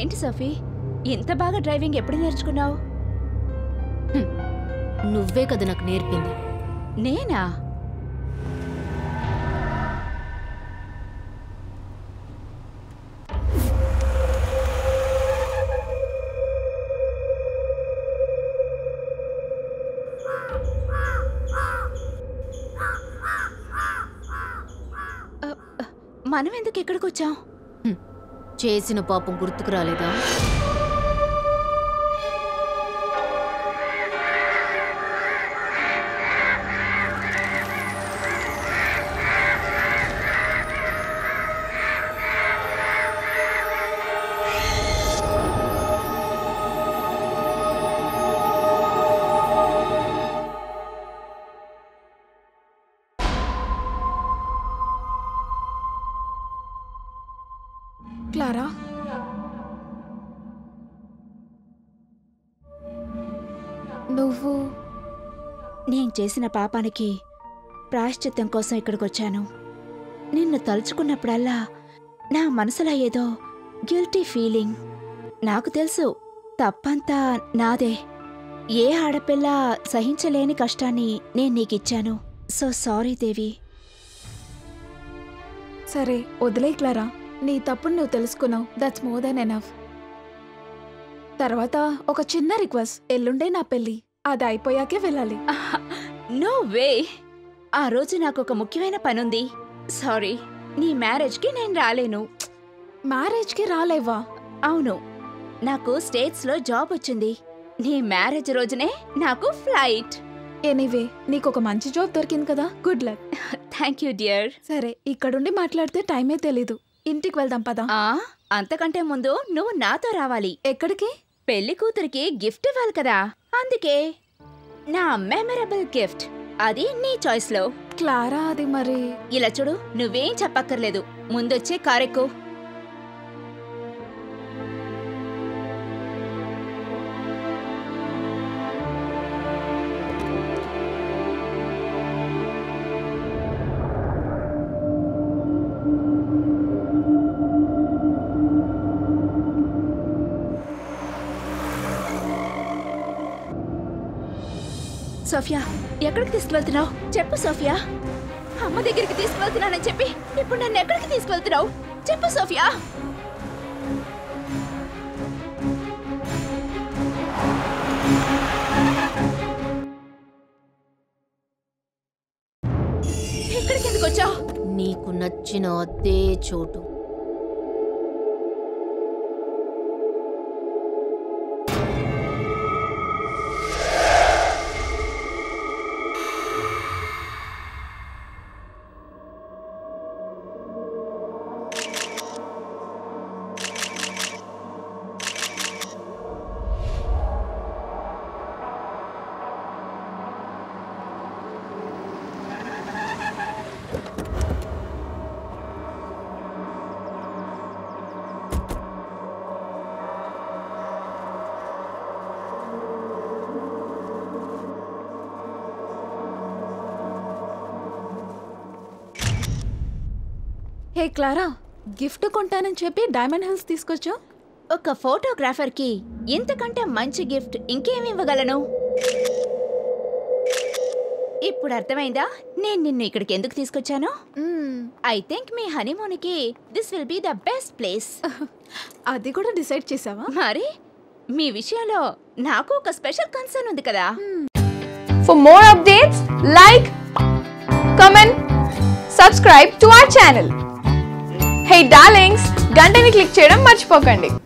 ఏంటి సఫీ ఇంత బాగా డ్రైవింగ్ ఎప్పుడు నేర్చుకున్నావు నువ్వే కదా నాకు నేర్పింది నేనా అ, అ, మనం ఎందుకు ఇక్కడికి వచ్చాం చేసిన పాపం గుర్తుకు రాలేదా క్లారా నువ్వు నేను చేసిన పాపానికి ప్రాయశ్చిత్తం కోసం ఇక్కడికి వచ్చాను నిన్ను తలుచుకున్నప్పుడల్లా నా మనసులో ఏదో గిల్టీ ఫీలింగ్ నాకు తెలుసు తప్పంతా నాదే ఏ ఆడపిల్ల సహించలేని కష్టాన్ని నేను నీకిచ్చాను సో సారీ దేవి సరే వదిలే క్లారా నీ తప్పును నువ్వు తెలుసుకున్నావు దట్స్ మోర్ దెన్ ఎనఫ్ తర్వాత ఒక చిన్న రిక్వెస్ట్ ఎల్లుండే నా పెళ్ళి అది అయిపోయాకే వెళ్ళాలి నో వే ఆ రోజు నాకు ఒక ముఖ్యమైన పనుంది సారీ నీ మ్యారేజ్కి నేను రాలేను మ్యారేజ్కి రాలేవా అవును నాకు స్టేట్స్లో జాబ్ వచ్చింది నీ మ్యారేజ్ రోజునే నాకు ఫ్లైట్ ఎనీవే నీకు ఒక మంచి జాబ్ దొరికింది కదా good luck thank you dear సరే ఇక్కడుండి మాట్లాడితే టైమే తెలీదు ఇంటికి వెళ్దాం పదా ఆ అంతకంటే ముందు నువ్వు నాతో రావాలి ఎక్కడికి పెళ్లి కూతురికి గిఫ్ట్ ఇవ్వాలి కదా అందుకే నా మెమరబుల్ గిఫ్ట్ అది నీ చాయిస్ లో క్లారా అది మరి ఇలా చూడు నువ్వేం చెప్పక్కర్లేదు ముందొచ్చే కారెక్కు సోఫియా ఎక్కడికి తీసుకువెళ్తున్నావు చెప్పు సోఫియా అమ్మ దగ్గరికి తీసుకువెళ్తున్నానని చెప్పి ఇప్పుడు నన్ను ఎక్కడికి తీసుకువెళ్తున్నావు చెప్పు సోఫియా ఇక్కడికి ఎందుకు వచ్చావు నీకు నచ్చిన అదే చోటు హే క్లారా గిఫ్ట్ కొంటానని చెప్పి డైమండ్ హిల్స్ తీసుకొచ్చావు ఒక ఫోటోగ్రాఫర్ కి ఇంతకంటే మంచి గిఫ్ట్ ఇంకేమి ఇవ్వగలను ఇప్పుడు అర్థమైందా నేను నిన్ను ఇక్కడికి ఎందుకు తీసుకొచ్చాను ఐ థింక్ మీ హనీమూన్కి this will be the best place అది కూడా డిసైడ్ చేసావా మరి మీ విషయంలో నాకు ఒక స్పెషల్ కన్సర్న్ ఉంది కదా For more updates, like, comment, subscribe to our channel. Hey darlings, గంటని click చేయడం మర్చిపోకండి